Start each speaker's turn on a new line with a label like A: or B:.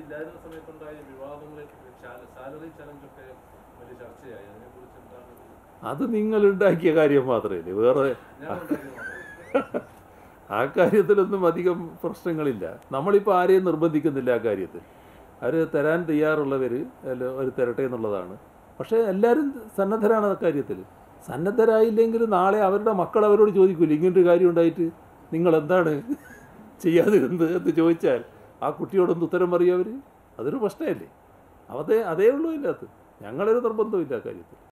A: ഇല്ലായിരുന്ന സമയത്തുണ്ടായ വിവാദങ്ങളെ salary challenge ഒക്കെ വലിയ ചർച്ചയായി അതിനെ കുറിച്ച് എന്താണ്
B: അത് നിങ്ങൾ ഉണ്ടാക്കിയ കാര്യം മാത്രമേ വേറെ
A: ഞാൻ ഉണ്ടാക്കിയത് മാത്രമേ.
B: ആ കാര്യത്തിലൊന്നും അധികം പ്രശ്നങ്ങളില്ല നമ്മളിപ്പോൾ ആരെയും നിർബന്ധിക്കുന്നില്ല ആ കാര്യത്തിൽ അവർ തരാൻ തയ്യാറുള്ളവർ അവർ തരട്ടെ എന്നുള്ളതാണ് പക്ഷേ എല്ലാവരും സന്നദ്ധരാണ് ആ കാര്യത്തിൽ സന്നദ്ധരായില്ലെങ്കിൽ നാളെ അവരുടെ മക്കൾ അവരോട് ചോദിക്കില്ല ഇങ്ങനൊരു കാര്യം ഉണ്ടായിട്ട് നിങ്ങൾ എന്താണ് ചെയ്യാതിരുന്നത് എന്ന് ചോദിച്ചാൽ ആ കുട്ടിയോടൊന്ന് ഉത്തരം പറയും അവർ അതൊരു പ്രശ്നമല്ലേ അതേ അതേ ഉള്ളൂ ഇതിനകത്ത് ഞങ്ങളൊരു നിർബന്ധമില്ല ആ കാര്യത്തിൽ